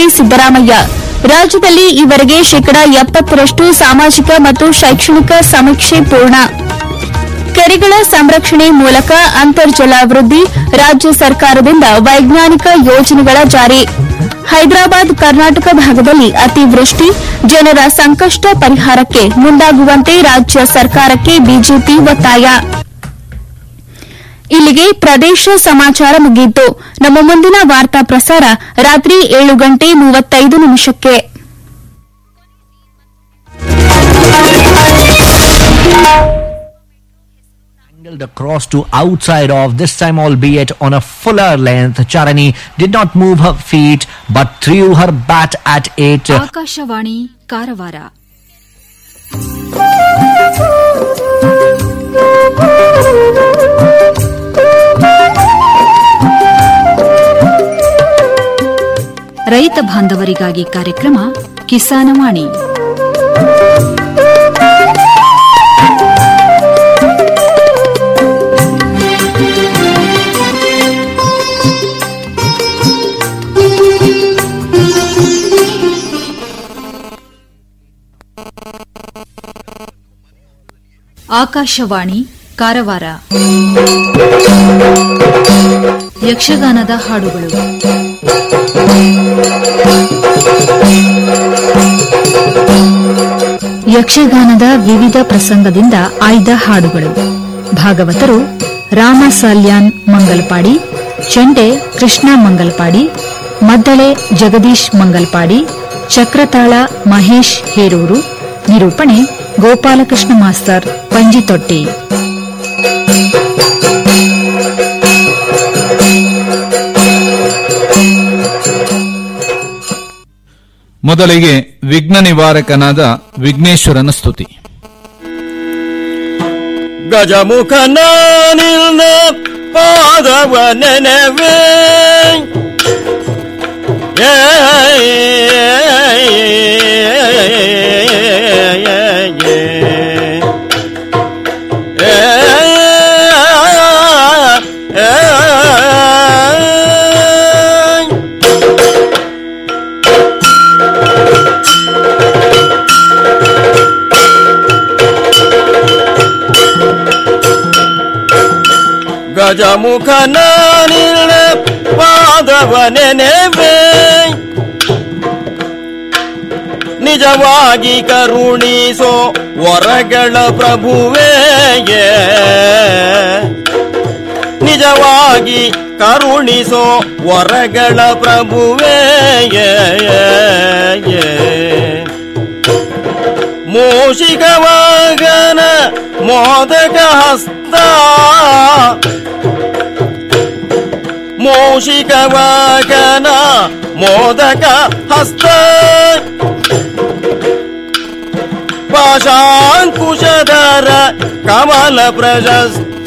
ಸಿದ್ದರಾಮಯ್ಯ ರಾಜ್ಯದಲ್ಲಿ ಈವರೆಗೆ ಶೇಕಡಾ ಎಪ್ಪತ್ತರಷ್ಟು ಸಾಮಾಜಿಕ ಮತ್ತು ಶೈಕ್ಷಣಿಕ ಸಮೀಕ್ಷೆ ಪೂರ್ಣ ಕೆರೆಗಳ ಸಂರಕ್ಷಣೆ ಮೂಲಕ ಅಂತರ್ಜಲ ವೃದ್ಧಿ ರಾಜ್ಯ ಸರ್ಕಾರದಿಂದ ವೈಜ್ಞಾನಿಕ ಯೋಜನೆಗಳ ಜಾರಿ ಹೈದರಾಬಾದ್ ಕರ್ನಾಟಕ ಭಾಗದಲ್ಲಿ ಅತಿವೃಷ್ಟಿ ಜನರ ಸಂಕಷ್ಟ ಪರಿಹಾರಕ್ಕೆ ಮುಂದಾಗುವಂತೆ ರಾಜ್ಯ ಸರ್ಕಾರಕ್ಕೆ ಬಿಜೆಪಿ ಒತ್ತಾಯ ಇಲ್ಲಿಗೆ ಪ್ರದೇಶ ಸಮಾಚಾರ ಮುಗಿಯಿತು ನಮ್ಮ ಮುಂದಿನ ವಾರ್ತಾ ಪ್ರಸಾರ ರಾತ್ರಿ ಏಳು ಗಂಟೆ ಮೂವತ್ತೈದು ನಿಮಿಷಕ್ಕೆ angled across to outside of this time albeit on a fuller length charani did not move her feet but threw her bat at it Akashvani Karwar ರೈತ ಬಾಂಧವರಿಗಾಗಿ ಕಾರ್ಯಕ್ರಮ ಕಿಸಾನವಾಣಿ ಆಕಾಶವಾಣಿ ಕಾರವಾರ ಯಕ್ಷಗಾನದ ಹಾಡುಗಳು ಯಕ್ಷಗಾನದ ವಿವಿಧ ಪ್ರಸಂಗದಿಂದ ಆಯ್ದ ಹಾಡುಗಳು ಭಾಗವತರು ರಾಮ ಸಾಲ್ಯಾನ್ ಮಂಗಲ್ಪಾಡಿ ಚೆಂಡೆ ಕೃಷ್ಣ ಮಂಗಲ್ಪಾಡಿ ಮದ್ದಳೆ ಜಗದೀಶ್ ಮಂಗಲ್ಪಾಡಿ ಚಕ್ರತಾಳ ಮಹೇಶ್ ಹೇರೂರು ನಿರೂಪಣೆ ಗೋಪಾಲಕೃಷ್ಣ ಮಾಸ್ತರ್ ಪಂಜಿತೊಟ್ಟಿ ಮೊದಲಿಗೆ ವಿಘ್ನ ನಿವಾರಕನಾದ ವಿಘ್ನೇಶ್ವರನ ಸ್ತುತಿ ಗಜಮುಖನ ನಿಲ್ದ ಪಾದವ ನೆನವೇ ಏ, ಏ, ಏ, ಗಜಮುಖನ ನಿಲ್ದ ಪಾದವ ನೆನೆವೆ ನಿಜವಾಗಿ ಕರುಣಿಸೋ ವರಗಳ ಪ್ರಭುವೇ ನಿಜವಾಗಿ ಕರುಣಿಸೋ ವರಗಳ ಪ್ರಭುವೇ ಮೂಷಿಕ ವಾಗನ ಮೋದಕ ಹಸ್ತ ಮೂಷಿಕ ವಾಗನ ಮೋದಕ ಹಸ್ತ ಪಾಶಾಂಕುಶಧರ ಕಮಲ ಪ್ರಶಸ್ತ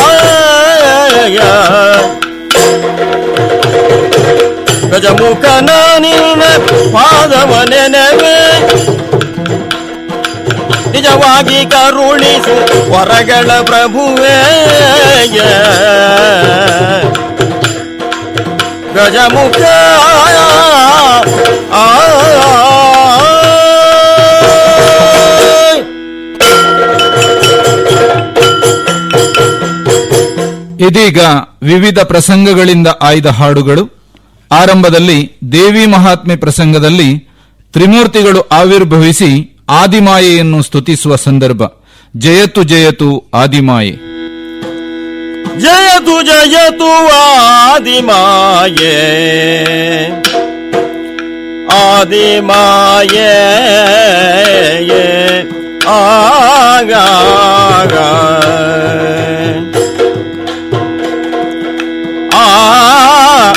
ಗಜಮುಖನ ನಿನ್ನ ಪಾದವ ನೆನವೆ ನಿಜವಾಗಿ ಕರುಣಿಸು ಹೊರಗಳ ಪ್ರಭುವೇ ಗಜಮುಖ ಆ ಇದೀಗ ವಿವಿಧ ಪ್ರಸಂಗಗಳಿಂದ ಆಯ್ದ ಹಾಡುಗಳು ಆರಂಭದಲ್ಲಿ ದೇವಿ ಮಹಾತ್ಮೆ ಪ್ರಸಂಗದಲ್ಲಿ ತ್ರಿಮೂರ್ತಿಗಳು ಆವಿರ್ಭವಿಸಿ ಆದಿಮಾಯೆಯನ್ನು ಸ್ತುತಿಸುವ ಸಂದರ್ಭ ಜಯತು ಜಯತು ಆದಿಮಾಯೆ ಜಯತು ಜಯತು ಆದಿಮಾಯೇ ಆದಿಮಾಯೇ ಆಗ ಆ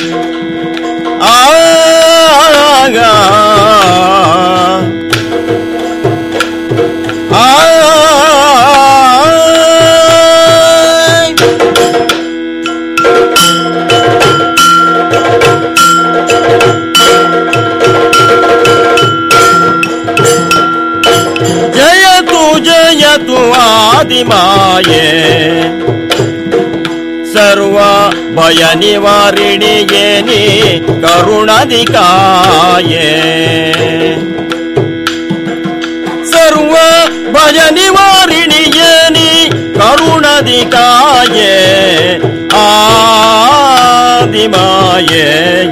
ಆಗ ಆ ಜಯತು ಜಯತು ಆದಿಮಾಯೇ ಸರ್ವ ಭಯ ನಿವಾರಿಣಿಗೆ ನೀ ಕರುಣದಿ ಕಾಯೇ ಸರ್ವ ಭಯ ನಿವಾರಿಣಿಗೆ ನೀ ಕರುಣದಿ ಕಾಯೇ ಆದಿಮಾಯೇ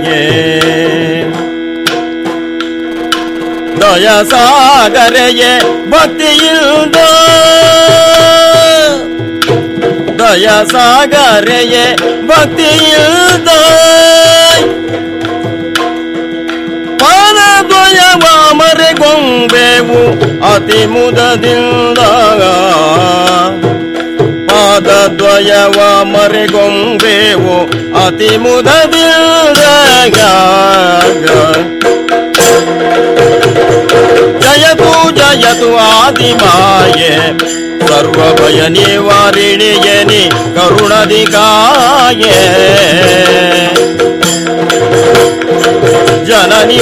ದಯ ಸಾಗರೆಯೇ ಭಕ್ತಿಯಿಂದ ದಯ ಸಾಗರೆಯೇ ಭಕ್ತಿಯಿಂದ ಪಾದದ್ವಯವ ಮರೆಗೊಂಬೆವು ಅತಿ ಮುದದಿಂದ ಪಾದದ್ವಯವ ಮರೆಗೊಂಬೆವು ಅತಿ ಮುದದಿಂದ ಜಯತು ಜಯತು ಆದಿಮಾಯೆ ಸರ್ವಭಯ ನಿವಾರಿಣಿಗೆ ನಿ ಕರುಣದಿ ಕಾಯೇ ಜನನಿ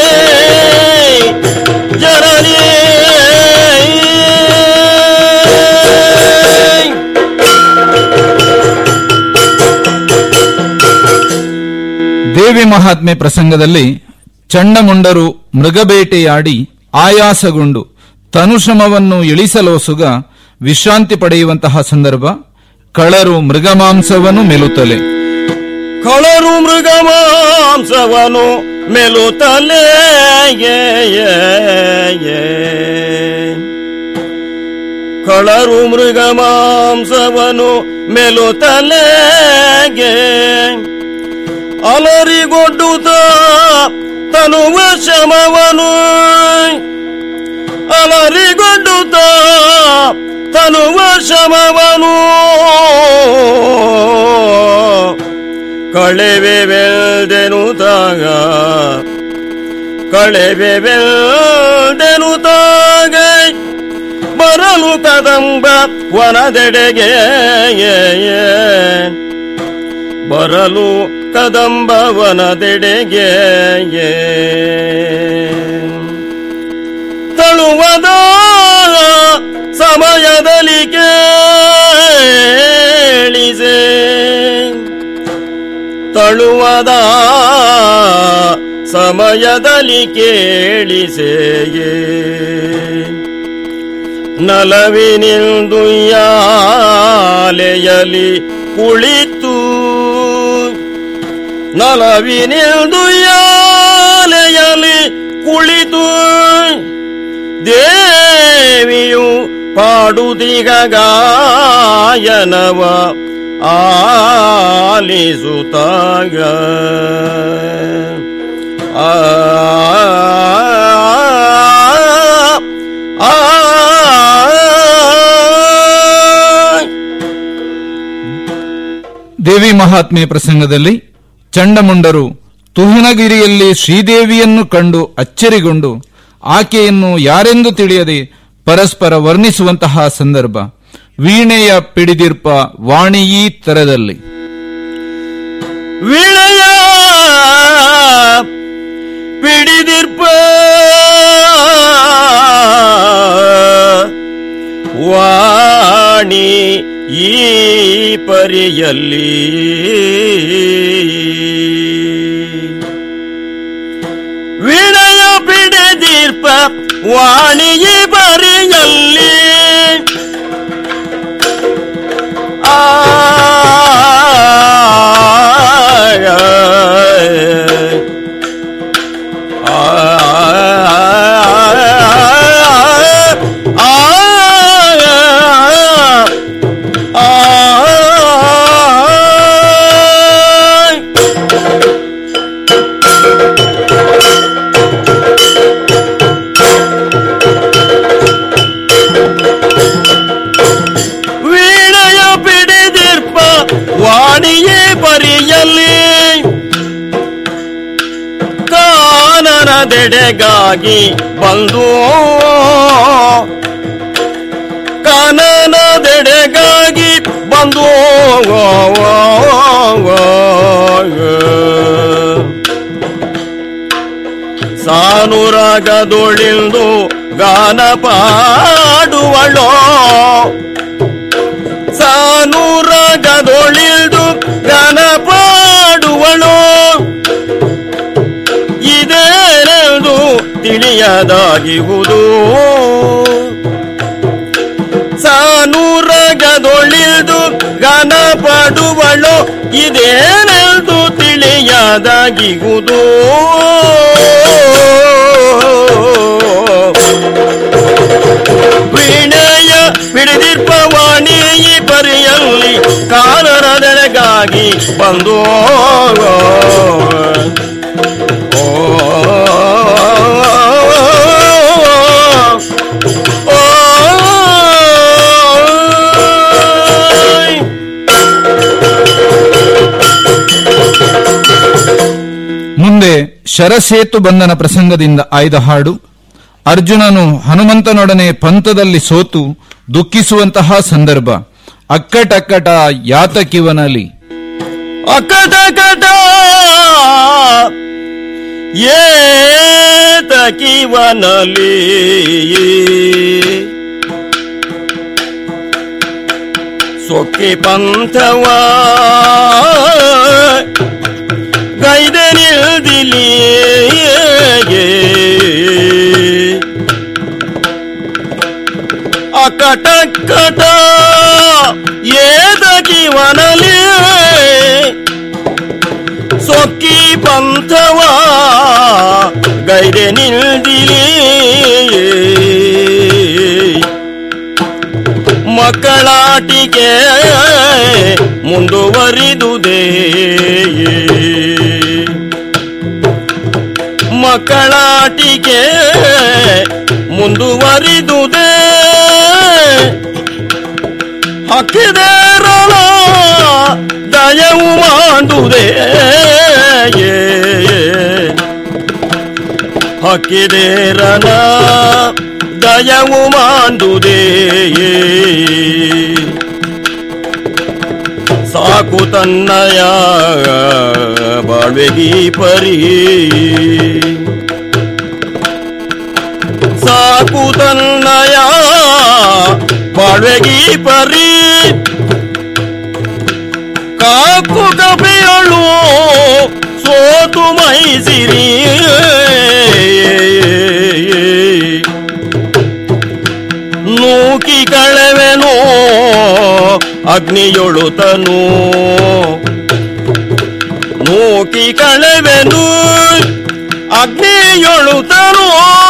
ಜನನಿ ದೇವಿ ಮಹಾತ್ಮೆ ಪ್ರಸಂಗದಲ್ಲಿ ಚಂಡಮುಂಡರು ಮೃಗಬೇಟೆಯಾಡಿ ಆಯಾಸಗೊಂಡು ತನುಶ್ರಮವನ್ನು ಇಳಿಸಲೋಸುಗ ವಿಶ್ರಾಂತಿ ಪಡೆಯುವಂತಹ ಸಂದರ್ಭ ಕಳರು ಮೃಗಮಾಂಸವನ್ನು ಮೆಲುತ್ತಲೆ ಕಳರು ಮೃಗ ಮಾಂಸವನು ಮೆಲುತ್ತಲೇ ಕಳರು ಮೃಗ ಮಾಂಸವನು ಮೆಲುತ್ತಲೇ ಅಲರಿಗೊಡ್ಡುತ್ತ ತನುವ ಶಮವನು ಅಲರಿಗೊಡ್ಡುತ್ತ ತನುವ ಶಮವನು ಕಳೆವೆ ಬೆಲ್ದೆನು ತಾಗ ಕಳೆವೆ ಬೆಲ್ದೆನು ತಾಗ ಬರಲು ಕದಂಬ ವನದೆಡೆಗೆ ಬರಲು ಕದಂಬ ವನದೆಡೆಗೆ ತಳುವದ ಸಮಯದಲ್ಲಿ ಕೇಳಿಸೆ ತಳುವದ ಸಮಯದಲ್ಲಿ ಕೇಳಿಸೆಯೇ ನಲವಿನಿಂದು ಯಾಲೆಯಲಿ ಕುಳಿತು ನಲವಿನಿಂದು ಯಾಲೆಯಲಿ ಕುಳಿತು ದೇವಿಯು ಪಾಡುದಿಗ ಗಾಯನವ ಆಲಿಸುತ್ತಾಗ ಆ ಆ ದೇವಿ ಮಹಾತ್ಮೆ ಪ್ರಸಂಗದಲ್ಲಿ ಚಂಡಮುಂಡರು ತುಹಿನಗಿರಿಯಲ್ಲಿ ಶ್ರೀದೇವಿಯನ್ನು ಕಂಡು ಅಚ್ಚರಿಗೊಂಡು ಆಕೆಯನ್ನು ಯಾರೆಂದು ತಿಳಿಯದೆ ಪರಸ್ಪರ ವರ್ಣಿಸುವಂತಹ ಸಂದರ್ಭ ವೀಣೆಯ ಪಿಡಿದಿರ್ಪ ವಾಣಿಯೀ ತರದಲ್ಲಿ ವಿಳಯ ಪಿಡಿದಿರ್ಪ ವಾಣಿ ಈ ಪರಿಯಲ್ಲಿ ವಿಳಯ ಪಿಡಿದಿರ್ಪ ವಾಣಿ ಈ ಪರಿಯಲ್ಲಿ ಆ ವೀಣೆಯ ಪಿಡಿದಿರ್ಪ ವಾಣಿಯೇ ಪರಿಯಲ್ಲಿ ಕಾನನದೆಡೆಗಾಗಿ ಬಂದು ಕಾನನದೆಡೆಗಾಗಿ ಬಂದು ಸಾನುರಾಗದೊಳಿಂದು ಗಾನ ಪಾಡುವಳೋ ಸಾನುರಾಗದೊಳಿಲ್ದು ಗಾನ ಪಡುವಳು ಇದೇನೆಂದು ತಿಳಿಯದಾಗಿಹುದು ಸಾನೂರಗದೊಳಿದು ಗಾನ ಪಡುವಳು ಇದೇನೆಂದು ತಿಳಿಯದಾಗಿಹುದು ವೀಣೆಯ ಹಿಡಿದಿರ್ಪವಾಣಿ ಈ ಪರಿಯಲ್ಲಿ ಕಾಲರದೆಲೆಗಾಗಿ ಬಂದು ಮುಂದೆ ಶರಸೇತು ಬಂಧನ ಪ್ರಸಂಗದಿಂದ ಆಯ್ದ ಹಾಡು ಅರ್ಜುನನು ಹನುಮಂತನೊಡನೆ ಪಂಥದಲ್ಲಿ ಸೋತು ದುಃಖಿಸುವಂತಹ ಸಂದರ್ಭ ಅಕ್ಕಟಕ್ಕಟ ಯಾತಕಿವನಲಿ ಅಕಟ ಕಟ ಏತಕಿವನಲಿ ಸೊಕ್ಕಿ ಪಂಥವ ಗೈದ ನಿಲ್ದಿಲಿ ಅಕಟಕ್ಕಟ ಏತಕಿವನಲಿ ಸೊಕ್ಕಿ ಪಂಥವ ಗೈದೆ ನಿಲ್ದಿಲಿ ಮಕ್ಕಳಾಟಿಕೆ ಮುಂದುವರಿದುದೇ ಮಕ್ಕಳಾಟಿಕೆ ಮುಂದುವರಿದುದೇ ಹಕ್ಕಿದೇರಳ ದಯವು ಮಾಡುವುದೇ ಹಕ್ಕಿದೇರನ ದಯವು ಮಾಡುವುದೇ ಸಾಕು ತನ್ನಯ ಬಾಳ್ವೆಗಿ ಪರಿ ಸಾಕು ತನ್ನಯ ಬಾಳ್ವೆಗಿ ಪರಿ ಕಾಕು ಕಪಿಯಳು ಸೋತು ಮೈಸಿರಿ ನೂಕಿ ಕಳೆವೆನೋ ಅಗ್ನಿಯೊಳುತನು ನೂಕಿ ಕಳೆವೆನು ಅಗ್ನಿಯೊಳುತನು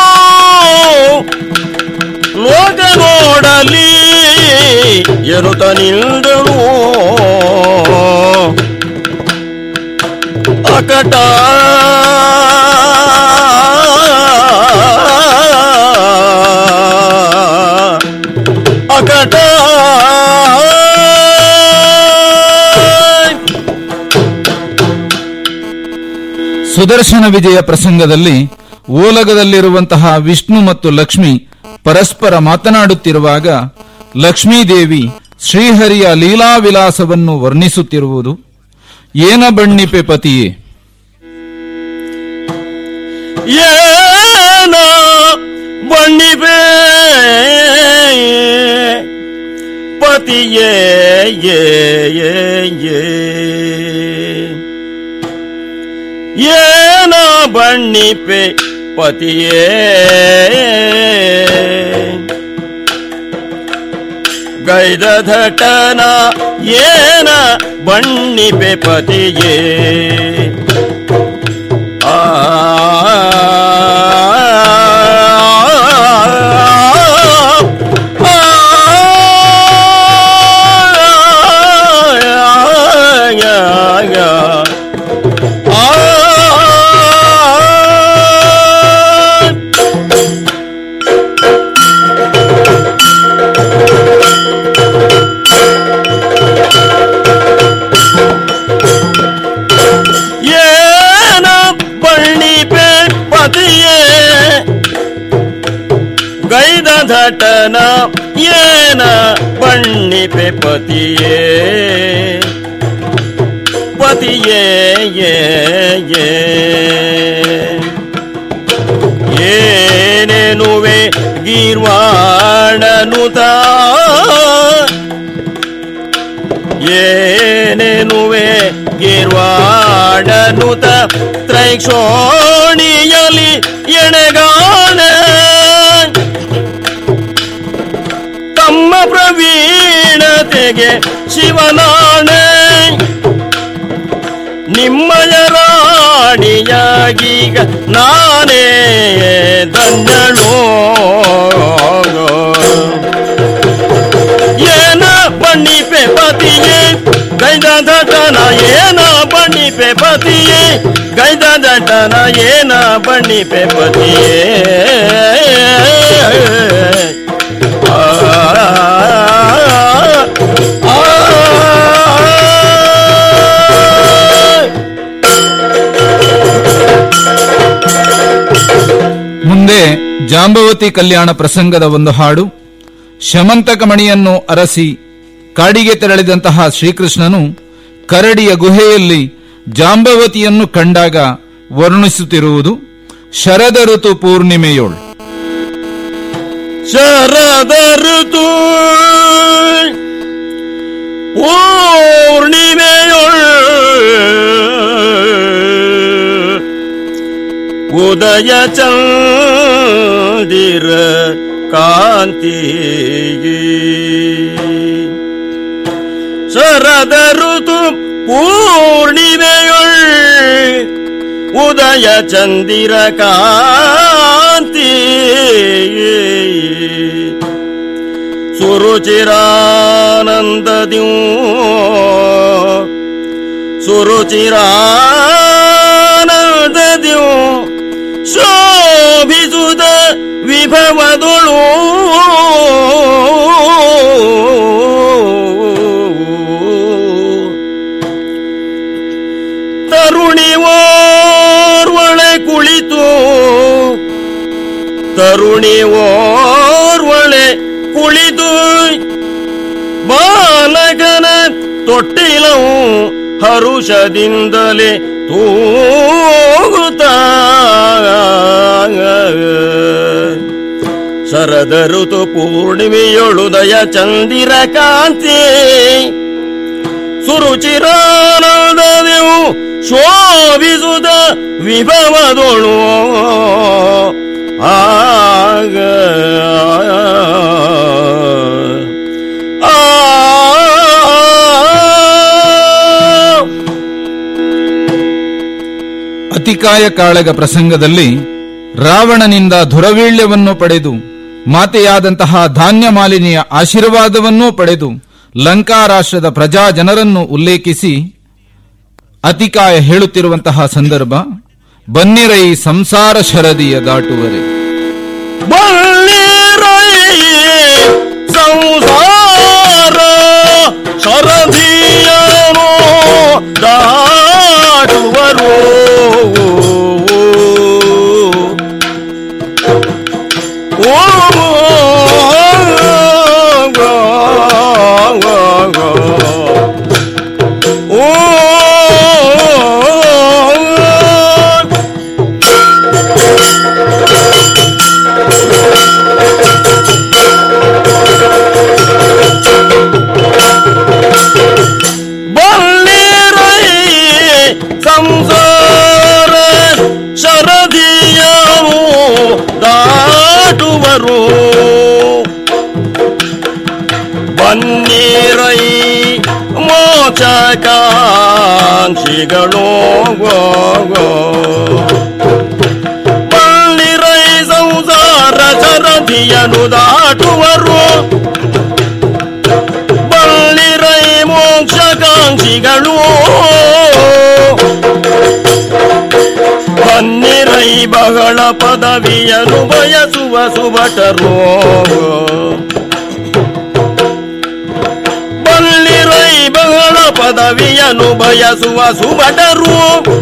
ಲೋಕ ನೋಡಲಿ ಎರುತ ನಿಲ್ದನು ಅಕಟ ಅಕಟ ಸುದರ್ಶನ ವಿಜಯ ಪ್ರಸಂಗದಲ್ಲಿ ಓಲಗದಲ್ಲಿರುವಂತಹ ವಿಷ್ಣು ಮತ್ತು ಲಕ್ಷ್ಮಿ ಪರಸ್ಪರ ಮಾತನಾಡುತ್ತಿರುವಾಗ ಲಕ್ಷ್ಮೀದೇವಿ ಶ್ರೀಹರಿಯ ಲೀಲಾವಿಲಾಸವನ್ನು ವರ್ಣಿಸುತ್ತಿರುವುದು ಏನ ಬಣ್ಣಿಪೆ ಪತಿಯೇ ಏನ ಬಣ್ಣಿಬೆ ಪತಿಯೇ ಯೇ ಯೇ ಯೇ ಏನ ಬಣ್ಣಿಪೆ ಪತಿಯೇ ಗೈದ ಘಟನ ಏನ ಬಣ್ಣಿಪೆ ಪತಿಯೇ ಆ ಏನ ಬಳ್ಳಿಪೆ ಪತಿಯೇ ಗೈದ ಧಟನ ಏನ ಬಣ್ಣಿಪೆ ಪತಿಯೇ ಪತಿಯೇ ಯೇ ಯೇ ಏನೇನುವೆ ಗೀರ್ವಾಣನುತ ಏನೇನುವೆ ಗೀರ್ವಾಣನುತ ನುತ ತ್ರೈಕ್ಷೋಣಿಯಲಿ ಎಣೆಗಾಣೆ ತಮ್ಮ ಪ್ರವೀಣತೆಗೆ ಶಿವನಾಣೆ ನಿಮ್ಮಯ ರಾಣಿಯಾಗೀಗ ನಾನೇ ಧನ್ಯಳೋ ಏನ ಬಣ್ಣಿಪೆ ಪತಿಯೇ ಗೈದ ದಟನ ಏನ ಬಣ್ಣಿಪೆ ಪತಿಯೇ ಗೈದ ದಟನ ಏನ ಬಣ್ಣಿಪೆ ಪತಿಯೇ ಆ, ಆ, ಆ. ಮುಂದೆ ಜಾಂಬವತಿ ಕಲ್ಯಾಣ ಪ್ರಸಂಗದ ಒಂದು ಹಾಡು ಶಮಂತಕ ಮಣಿಯನ್ನು ಅರಸಿ ಕಾಡಿಗೆ ತೆರಳಿದಂತಹ ಶ್ರೀಕೃಷ್ಣನು ಕರಡಿಯ ಗುಹೆಯಲ್ಲಿ ಜಾಂಬವತಿಯನ್ನು ಕಂಡಾಗ ವರ್ಣಿಸುತ್ತಿರುವುದು ಶರದ ಋತು ಪೂರ್ಣಿಮೆಯೋಳು ಶರದ ಋತು ಪೂರ್ಣಿಮೆಯೊಳ್ ಉದಯ ಚಂದಿರ ಕಾಂತಿ ಶರದ ಋತು ಪೂರ್ಣಿಮೆಯೊಳ್ ಉದಯ ಚಂದಿರ ಕಾಂತಿ ಸುರುಚಿರಾನಂದದ್ಯೂ ಸುರುಚಿರಾನಂದದ್ಯೂ ಶೋಭಿಸುದ ವಿಭವದೊಳು ತರುಣಿ ಓರ್ವಳೆ ಕುಳಿತು ತರುಣಿ ಓರ್ವಳೆ ಕುಳಿತು ಬಾಲಕನ ತೊಟ್ಟಿಲವು ಹರುಷದಿಂದಲೇ ತೂಗುತ್ತ ಶರದ ಋತು ಪೂರ್ಣಿಮೆಯೊಳುದಯ ಚಂದಿರ ಕಾಂತಿ ಸುರುಚಿರಾನಂದದೆವು ಶೋಭಿಸುದ ವಿಭವದೊಳು ಆಗ ಆ ಅತಿಕಾಯ ಕಾಳಗ ಪ್ರಸಂಗದಲ್ಲಿ ರಾವಣನಿಂದ ದುರವೀಳ್ಯವನ್ನು ಪಡೆದು ಮಾತೆಯಾದಂತಹ ಧಾನ್ಯ ಮಾಲಿನಿಯ ಆಶೀರ್ವಾದವನ್ನೂ ಪಡೆದು ಲಂಕಾ ರಾಷ್ಟ್ರದ ಪ್ರಜಾ ಜನರನ್ನು ಉಲ್ಲೇಖಿಸಿ ಅತಿಕಾಯ ಹೇಳುತ್ತಿರುವಂತಹ ಸಂದರ್ಭ ಬನ್ನಿರೈ ಸಂಸಾರ ಶರದಿಯ ದಾಟುವರೆ ಬಲ್ಲಿರೈ ಸಂಸಾರ ಶರದಿಯನು ದಾಟುವರು ಓ ಓ ಬಲ್ಲಿರೈ ಸಂಸಾರ ಶರದಿಯವು ದಾಟುವರು ಬನ್ನಿರೈ ಮೋಚಕಾಂಕ್ಷಿಗಳು ಗೋ ಗೋ ಬಲ್ಲಿರೈ ಸಂಸಾರ ಶರದಿಯನು ದಾಟುವರು ಬಲ್ಲಿರೈ ಮೋಕ್ಷಕಾಂಕ್ಷಿಗಳು ಬನ್ನಿರೈ ಬಹಳ ಪದವಿಯನ್ನು ಬಯಸುವ ಸುಭಟರು ಬಲ್ಲಿರೈ ಬಹಳ ಪದವಿಯನ್ನು ಬಯಸುವ ಸುಭಟರು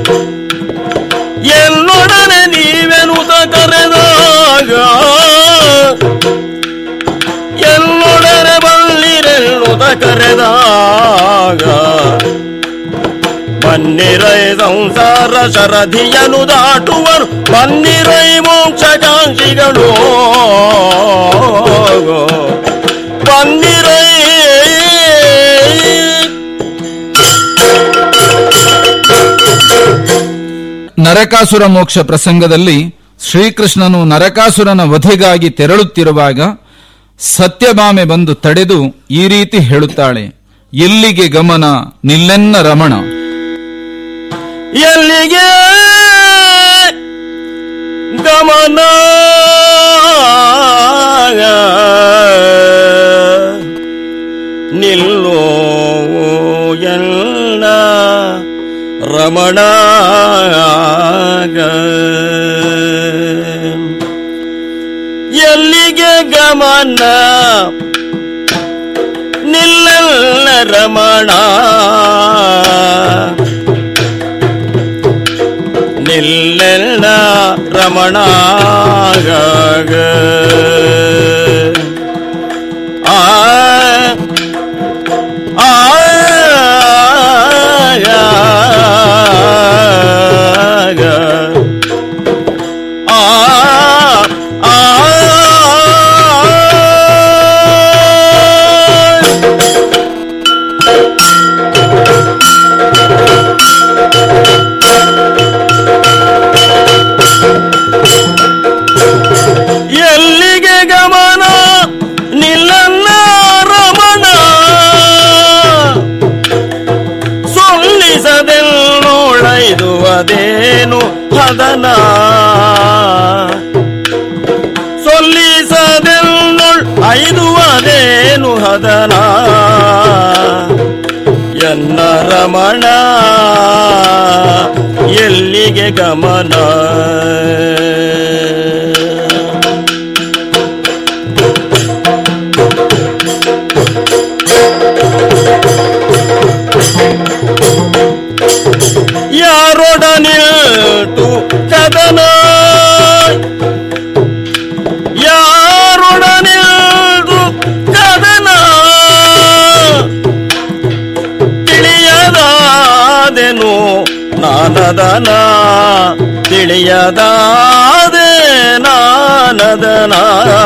ಎಲ್ಲೊಡನೆ ನೀವೆನುತ ಕರೆದಾಗ ಎಲ್ಲೊಡನೆ ಬಲ್ಲಿರೆನ್ನುತ ಕರೆದಾಗ ಬನ್ನಿರೈ ಸಂಸಾರ ಶರಧಿಯನು ದಾಟುವರು ಬನ್ನಿರೈ ಮೋಕ್ಷಕಾಂಕ್ಷಿಗಳು ಬನ್ನಿರೈ ನರಕಾಸುರ ಮೋಕ್ಷ ಪ್ರಸಂಗದಲ್ಲಿ ಶ್ರೀಕೃಷ್ಣನು ನರಕಾಸುರನ ವಧೆಗಾಗಿ ತೆರಳುತ್ತಿರುವಾಗ ಸತ್ಯಭಾಮೆ ಬಂದು ತಡೆದು ಈ ರೀತಿ ಹೇಳುತ್ತಾಳೆ ಎಲ್ಲಿಗೆ ಗಮನ ನಿಲ್ಲೆನ್ನ ರಮಣ ಎಲ್ಲಿಗೆ ಗಮನ ನಿಲ್ಲೋ ಎಲ್ಲ ರಮಣ ಎಲ್ಲಿಗೆ ಗಮನ ನಿಲ್ಲಲ್ಲ ರಮಣ ನಿಲ್ಲೆಲ್ಲ ರಮಣ ಆ ಆ ಎಲ್ಲಿಗೆ ಗಮನ ನಿಲ್ಲನ್ನ ರಮಣ ಸೊಲ್ಲಿಸದೆಲ್ಲೋಳೈದು ಅದೇನು ಹದನ ಸೊಲ್ಲಿಸದೆಲ್ಲೋಳ್ ಐದು ಅದೇನು ಹದನ ಎನ್ನ ರಮಣ ಎಲ್ಲಿಗೆ ಗಮನ ಯಾರೊಡನಿಲ್ಟು ಕದನ ಯಾರೊಡನಿಲ್ದು ಕದನ ತಿಳಿಯದಾದೆನು ನಾನದನ ತಿಳಿಯದಾದೆ ನಾನದನ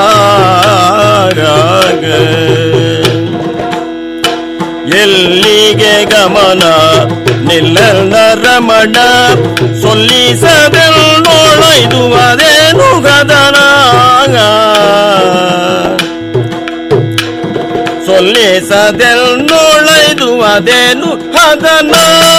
ಎಲ್ಲಿಗೆ ಗಮನ ನಿಲ್ಲನ ರಮಣ ಸೊಲ್ಲಿಸದೆಲ್ಲೋಳೈದು ಅದೇನು ಗದನ ಸೊಲ್ಲಿಸದೆಲ್ಲೋಳೈದು ಅದೇನು ಹದನ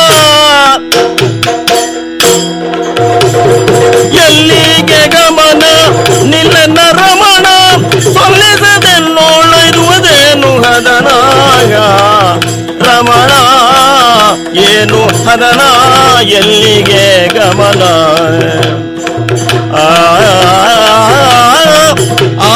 ಎಲ್ಲಿಗೆ ಗಮನ ನಿಲ್ಲನ ರಮಣ ಸೊಲ್ಲಿಸದೆಲ್ಲೋಳೈದು ಅದೇನು ಹದನಾಗ ರಮಣ ಏನು ಹದನ ಎಲ್ಲಿಗೆ ಗಮನ ಆ ಆ,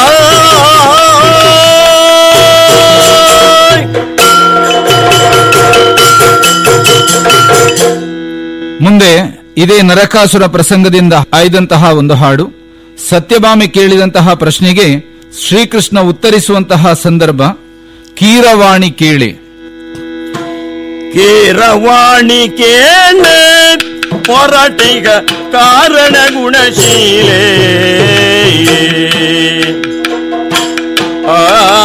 ಮುಂದೆ ಇದೇ ನರಕಾಸುರ ಪ್ರಸಂಗದಿಂದ ಆಯ್ದಂತಹ ಒಂದು ಹಾಡು ಸತ್ಯಭಾಮೆ ಕೇಳಿದಂತಹ ಪ್ರಶ್ನೆಗೆ ಶ್ರೀಕೃಷ್ಣ ಉತ್ತರಿಸುವಂತಹ ಸಂದರ್ಭ ಕೀರವಾಣಿ ಕೇಳಿ ಕೀರವಾಣಿ ಕೇಣ ಹೊರಟಿಗ ಕಾರಣ ಗುಣಶೀಲೆ ಆ,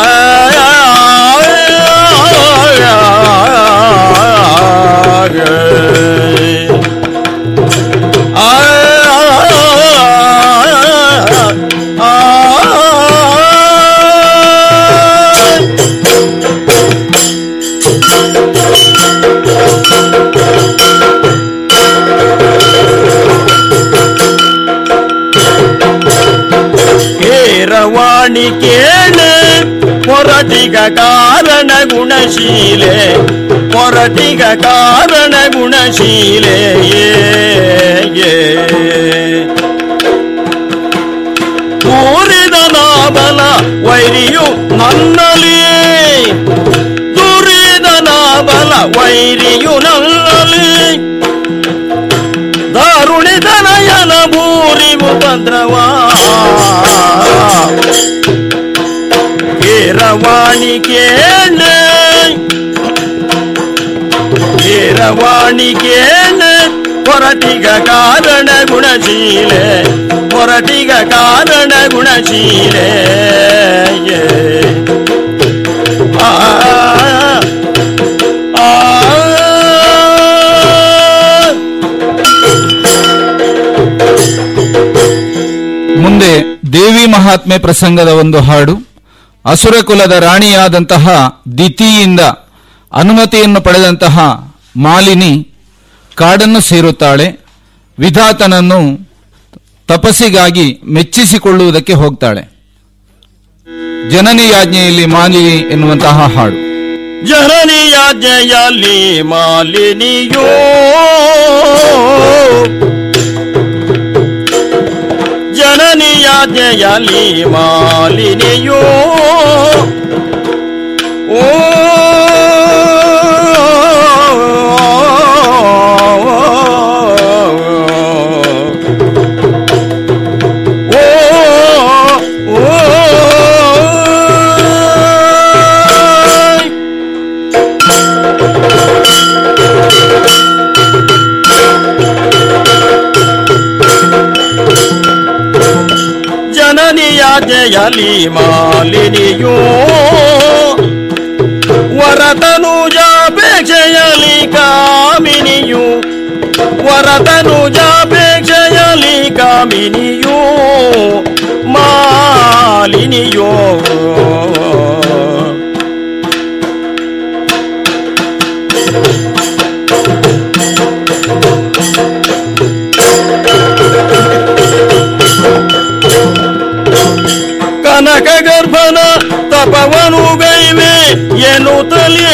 ಕೇರವಾಣಿ ಕೇಳ ಹೊರಟಿಗ ಕಾರಣ ಗುಣಶೀಲೆ ಹೊರಟಿಗ ಕಾರಣ ಗುಣಶೀಲೆ ಏ, ಏ. ತೋರಿದ ನಾಬಲ ವೈರಿಯು ನನ್ನಲಿ ದುರಿದ ನಾಬಲ ವೈರಿಯು ನನ್ನಲಿ ದಾರುಣಿದ ನಯನ ಭೂರಿವು ಭದ್ರವಾ ಕೀರವಾಣಿ ಕೇಣ ಕೀರವಾಣಿ ಕೇಣ ಹೊರಟಿಗ ಕಾರಣ ಗುಣಶೀಲೆ ಹೊರಟಿಗ ಕಾರಣ ಗುಣಶೀಲೆ ಏ. ಆ ಆ ಮುಂದೆ ದೇವಿ ಮಹಾತ್ಮೆ ಪ್ರಸಂಗದ ಒಂದು ಹಾಡು ಅಸುರ ಕುಲದ ರಾಣಿಯಾದಂತಹ ದಿತಿಯಿಂದ ಅನುಮತಿಯನ್ನು ಪಡೆದಂತಹ ಮಾಲಿನಿ ಕಾಡನ್ನು ಸೇರುತ್ತಾಳೆ ವಿಧಾತನನ್ನು ತಪಸ್ಸಿಗಾಗಿ ಮೆಚ್ಚಿಸಿಕೊಳ್ಳುವುದಕ್ಕೆ ಹೋಗ್ತಾಳೆ ಜನನಿ ಯಾಜ್ಞೆಯಲ್ಲಿ ಮಾಲಿನಿ ಎನ್ನುವಂತಹ ಹಾಡು ಜನನಿಯಾಜ್ಞೆಯಲ್ಲಿ ಮಾಲಿನಿಯೋ ಜನನಿಯಾಜ್ಞೆಯಲ್ಲಿ ಮಾಲಿನಿಯೋ ಓ ಓ ಓ ಜನನಿಯಾಜೆಯಲಿ ಮಾಲಿನಿಯೋ ವರತನುಜಾಪೇಕ್ಷೆಯಲಿ ಕಾಮಿನಿಯು ವರತನುಜಾಪೇಕ್ಷೆಯಲಿ ಕಾಮಿನಿಯೋ ಮಾಲಿನಿಯೋ ಕನಕ ಗರ್ಭನ ತಪವನು ಗೈವೆ ಎನ್ನುತ್ತಲಿಯ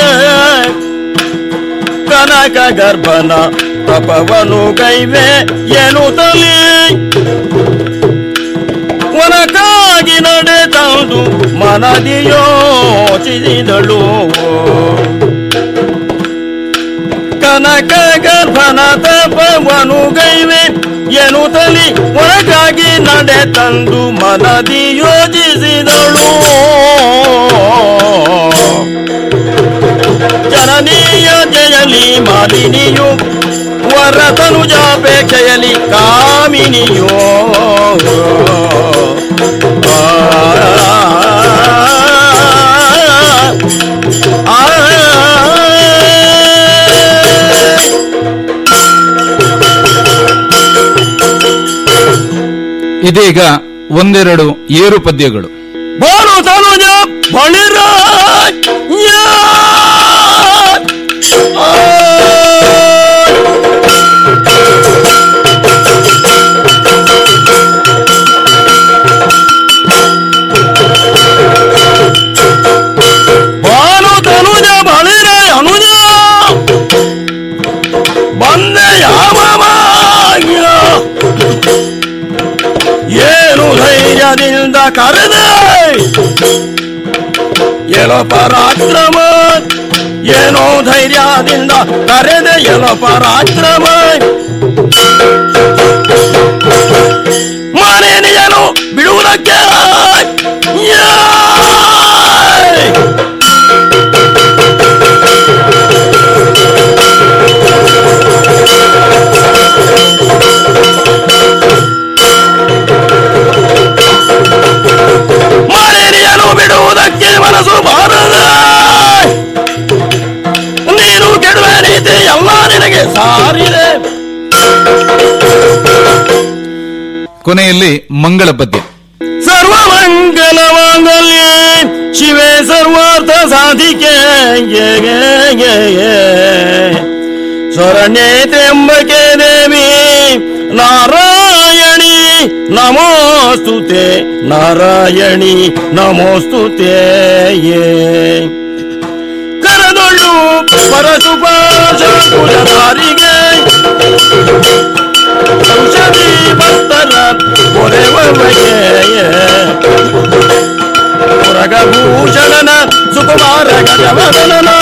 ಕನಕ ಗರ್ಭನ ತಪವನು ಗೈವೆ ಎನ್ನುತ್ತಲಿ ಒನಕಾಗಿ ನಡೆ ತಂದು ಮನದಿ ಯೋಚಿಸಿದಳು ಕನಕ ಗರ್ಭನ ತಪವನು ಗೈವೆ ಎನ್ನುತ್ತಲಿ ಒಳಗಾಗಿ ನಡೆ ತಂದು ಮನದಿ ಯೋಜಿಸಿದಳು ಜನನೀಯ ಜಯಲಿ ಮಾಲಿನಿಯು ವರತನು ಜಾಪೇಕ್ಷೆಯಲಿ ಕಾಮಿನಿಯೋ ಆ ಇದೀಗ ಒಂದೆರಡು ಏರು ಪದ್ಯಗಳು ಬೋಳು ತನುಜ ಬಳಿರ ಬಾಲು ತನುಜ ಬಳಿರ ಅನುಜ ಬಂದೆ ಯಾವ ಏನು ಧೈರ್ಯದಿಂದ ಕರೆದೆ ಎಲೋ ಪರಾಕ್ರಮ ಏನೋ ಧೈರ್ಯದಿಂದ ಕರೆದೆ ಎಲೋ ಪರಾಕ್ರಮ ಮನೆಯನ್ನು ಬಿಡುವುದಕ್ಕೆ ಯಾ! ಮಾರೇನಿಯನು ಬಿಡುವುದಕ್ಕೆ ಮನಸ್ಸು ಬಾರದ ನೀನು ಕೆಡುವ ನೀತಿ ಎಲ್ಲ ನಿನಗೆ ಸಾರಿದೆ ಕೊನೆಯಲ್ಲಿ ಮಂಗಳ ಪದ್ಯ ಸರ್ವಮಂಗಲ ಮಾಂಗಲ್ಯ ಶಿವೆ ಸರ್ವಾರ್ಥ ಸಾಧಿಕೆ ಶರಣ್ಯೇ ತ್ರ್ಯಂಬಕೆ ದೇವಿ ನಾರಾಯಣಿ ನಮೋಸ್ತುತೆ ನಾರಾಯಣಿ ನಮೋಸ್ತುತೆ ಕರದೊಳ್ಳು ಪರಶುಪಾಶ ಕುಲಧಾರಿಗೆ ಔಷಧಿ ಭಕ್ತರ ಕೊರೆವಮಗೆ ಪುರಗಭೂಷಣನ ಸುಕುಮಾರ ಗಜವದನನ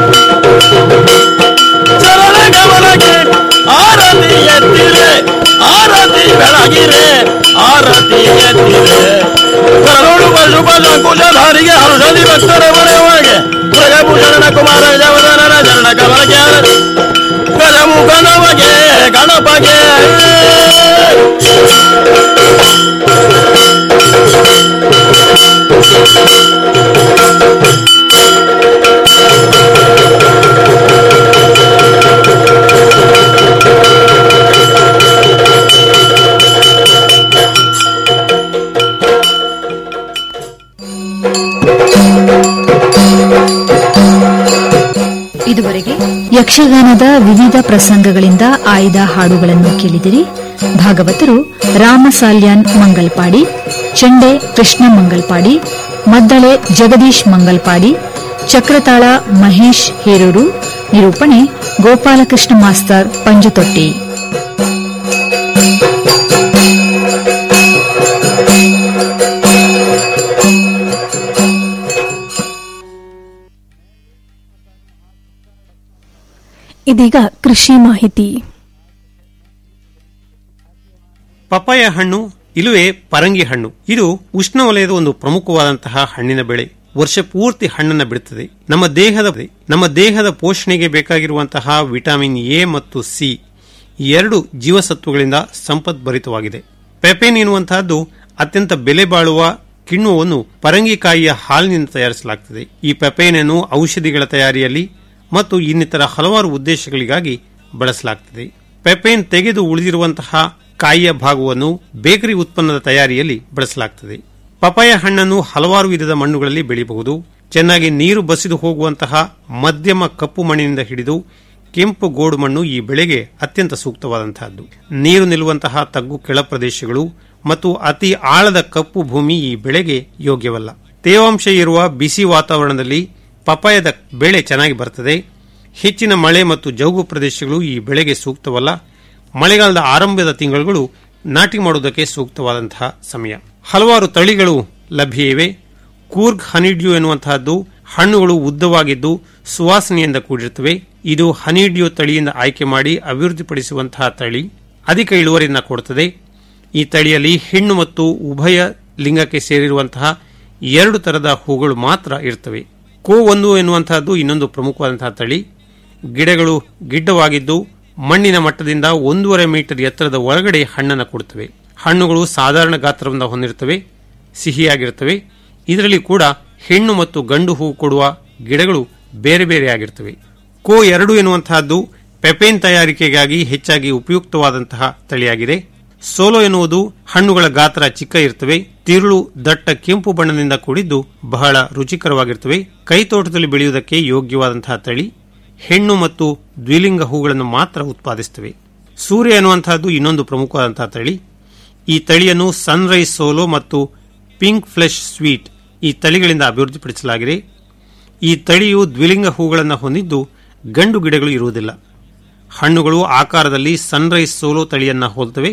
ಚರಣ ಗಮನಕ್ಕೆ ಆರತಿ ಎತ್ತಿರೆ ಆರತಿ ಬೆಳಗಿರೆ ಆರತಿ ಎತ್ತಿರೆ ಕರುಳು ಪಶುಪದ ಕುಶಧಾರಿಗೆ ಔಷಧಿ ಭಕ್ತರ ಬರೆಯುವಾಗೆ ಪುರಗಭೂಷಣನ ಕುಮಾರ ಗಜವದನನ ಚರಣ ಕಮಲಕ್ಕೆ ಆರತಿ ಗಜಮುಖನವಗೆ ಗಣಪಗೆ ಯಕ್ಷಗಾನದ ವಿವಿಧ ಪ್ರಸಂಗಗಳಿಂದ ಆಯ್ದ ಹಾಡುಗಳನ್ನು ಕೇಳಿದಿರಿ ಭಾಗವತರು ರಾಮಸಾಲ್ಯಾನ್ ಮಂಗಲ್ಪಾಡಿ ಚೆಂಡೆ ಕೃಷ್ಣ ಮಂಗಲ್ಪಾಡಿ ಮದ್ದಳೆ ಜಗದೀಶ್ ಮಂಗಲ್ಪಾಡಿ ಚಕ್ರತಾಳ ಮಹೇಶ್ ಹೇರೂರು ನಿರೂಪಣೆ ಗೋಪಾಲಕೃಷ್ಣ ಮಾಸ್ತರ್ ಪಂಜುತೊಟ್ಟಿ ಇದೀಗ ಕೃಷಿ ಮಾಹಿತಿ ಪಪಾಯ ಹಣ್ಣು ಇಲ್ಲವೇ ಪರಂಗಿ ಹಣ್ಣು ಇದು ಉಷ್ಣವಲಯದ ಒಂದು ಪ್ರಮುಖವಾದಂತಹ ಹಣ್ಣಿನ ಬೆಳೆ ವರ್ಷ ಪೂರ್ತಿ ಹಣ್ಣನ್ನ ಬಿಡುತ್ತದೆ ನಮ್ಮ ದೇಹದ ನಮ್ಮ ದೇಹದ ಪೋಷಣೆಗೆ ಬೇಕಾಗಿರುವಂತಹ ವಿಟಮಿನ್ ಎ ಮತ್ತು ಸಿ ಈ ಎರಡು ಜೀವಸತ್ವಗಳಿಂದ ಸಂಪದ್ಭರಿತವಾಗಿದೆ ಪೆಪೇನ್ ಎನ್ನುವಂತಹದ್ದು ಅತ್ಯಂತ ಬೆಲೆ ಬಾಳುವ ಕಿಣ್ವವನ್ನು ಪರಂಗಿಕಾಯಿಯ ಹಾಲಿನಿಂದ ತಯಾರಿಸಲಾಗುತ್ತದೆ ಈ ಪೆಪೇನ್ ಅನ್ನು ಔಷಧಿಗಳ ತಯಾರಿಯಲ್ಲಿ ಮತ್ತು ಇನ್ನಿತರ ಹಲವಾರು ಉದ್ದೇಶಗಳಿಗಾಗಿ ಬಳಸಲಾಗುತ್ತದೆ ಪೆಪೇನ್ ತೆಗೆದು ಉಳಿದಿರುವಂತಹ ಕಾಯಿಯ ಭಾಗವನ್ನು ಬೇಕರಿ ಉತ್ಪನ್ನದ ತಯಾರಿಯಲ್ಲಿ ಬಳಸಲಾಗುತ್ತದೆ ಪಪಾಯ ಹಣ್ಣನ್ನು ಹಲವಾರು ವಿಧದ ಮಣ್ಣುಗಳಲ್ಲಿ ಬೆಳೆಯಬಹುದು ಚೆನ್ನಾಗಿ ನೀರು ಬಸಿದು ಹೋಗುವಂತಹ ಮಧ್ಯಮ ಕಪ್ಪು ಮಣ್ಣಿನಿಂದ ಹಿಡಿದು ಕೆಂಪು ಗೋಡು ಮಣ್ಣು ಈ ಬೆಳೆಗೆ ಅತ್ಯಂತ ಸೂಕ್ತವಾದಂತಹದ್ದು ನೀರು ನಿಲ್ಲುವಂತಹ ತಗ್ಗು ಕೆಳ ಪ್ರದೇಶಗಳು ಮತ್ತು ಅತಿ ಆಳದ ಕಪ್ಪು ಭೂಮಿ ಈ ಬೆಳೆಗೆ ಯೋಗ್ಯವಲ್ಲ ತೇವಾಂಶ ಇರುವ ಬಿಸಿ ವಾತಾವರಣದಲ್ಲಿ ಪಪಾಯದ ಬೆಳೆ ಚೆನ್ನಾಗಿ ಬರ್ತದೆ ಹೆಚ್ಚಿನ ಮಳೆ ಮತ್ತು ಜೌಗು ಪ್ರದೇಶಗಳು ಈ ಬೆಳೆಗೆ ಸೂಕ್ತವಲ್ಲ ಮಳೆಗಾಲದ ಆರಂಭದ ತಿಂಗಳುಗಳು ನಾಟಿ ಮಾಡುವುದಕ್ಕೆ ಸೂಕ್ತವಾದಂತಹ ಸಮಯ ಹಲವಾರು ತಳಿಗಳು ಲಭ್ಯ ಇವೆ ಕೂರ್ಗ್ ಹನಿಡ್ಯೂ ಎನ್ನುವಂತಹದ್ದು ಹಣ್ಣುಗಳು ಉದ್ದವಾಗಿದ್ದು ಸುವಾಸನೆಯಿಂದ ಕೂಡಿರುತ್ತವೆ ಇದು ಹನಿಡ್ಯೂ ತಳಿಯಿಂದ ಆಯ್ಕೆ ಮಾಡಿ ಅಭಿವೃದ್ಧಿಪಡಿಸುವಂತಹ ತಳಿ ಅಧಿಕ ಇಳುವರಿಯನ್ನು ಕೊಡುತ್ತದೆ ಈ ತಳಿಯಲ್ಲಿ ಹೆಣ್ಣು ಮತ್ತು ಉಭಯ ಲಿಂಗಕ್ಕೆ ಸೇರಿರುವಂತಹ ಎರಡು ತರದ ಹೂಗಳು ಮಾತ್ರ ಇರ್ತವೆ ಕೋ ಒಂದು ಎನ್ನುವಂತಹದ್ದು ಇನ್ನೊಂದು ಪ್ರಮುಖವಾದಂತಹ ತಳಿ ಗಿಡಗಳು ಗಿಡ್ಡವಾಗಿದ್ದು ಮಣ್ಣಿನ ಮಟ್ಟದಿಂದ ಒಂದೂವರೆ ಮೀಟರ್ ಎತ್ತರದ ಒಳಗಡೆ ಹಣ್ಣನ್ನು ಕೊಡುತ್ತವೆ ಹಣ್ಣುಗಳು ಸಾಧಾರಣ ಗಾತ್ರವನ್ನು ಹೊಂದಿರುತ್ತವೆ ಸಿಹಿಯಾಗಿರುತ್ತವೆ ಇದರಲ್ಲಿ ಕೂಡ ಹೆಣ್ಣು ಮತ್ತು ಗಂಡು ಹೂ ಕೊಡುವ ಗಿಡಗಳು ಬೇರೆ ಬೇರೆಯಾಗಿರ್ತವೆ ಕೋ ಎರಡು ಎನ್ನುವಂತಹದ್ದು ಪೆಪೇನ್ ತಯಾರಿಕೆಗಾಗಿ ಹೆಚ್ಚಾಗಿ ಉಪಯುಕ್ತವಾದಂತಹ ತಳಿಯಾಗಿದೆ ಸೋಲೋ ಎನ್ನುವುದು ಹಣ್ಣುಗಳ ಗಾತ್ರ ಚಿಕ್ಕ ಇರ್ತವೆ ತಿರುಳು ದಟ್ಟ ಕೆಂಪು ಬಣ್ಣದಿಂದ ಕೂಡಿದ್ದು ಬಹಳ ರುಚಿಕರವಾಗಿರ್ತವೆ ಕೈತೋಟದಲ್ಲಿ ಬೆಳೆಯುವುದಕ್ಕೆ ಯೋಗ್ಯವಾದಂತಹ ತಳಿ ಹೆಣ್ಣು ಮತ್ತು ದ್ವಿಲಿಂಗ ಹೂಗಳನ್ನು ಮಾತ್ರ ಉತ್ಪಾದಿಸುತ್ತವೆ ಸೂರ್ಯ ಎನ್ನುವಂತಹದ್ದು ಇನ್ನೊಂದು ಪ್ರಮುಖವಾದಂತಹ ತಳಿ ಈ ತಳಿಯನ್ನು ಸನ್ರೈಸ್ ಸೋಲೋ ಮತ್ತು ಪಿಂಕ್ ಫ್ಲೆಶ್ ಸ್ವೀಟ್ ಈ ತಳಿಗಳಿಂದ ಅಭಿವೃದ್ಧಿಪಡಿಸಲಾಗಿದೆ ಈ ತಳಿಯು ದ್ವಿಲಿಂಗ ಹೂಗಳನ್ನು ಹೊಂದಿದ್ದು ಗಂಡು ಗಿಡಗಳು ಇರುವುದಿಲ್ಲ ಹಣ್ಣುಗಳು ಆಕಾರದಲ್ಲಿ ಸನ್ರೈಸ್ ಸೋಲೋ ತಳಿಯನ್ನ ಹೋಲುತ್ತವೆ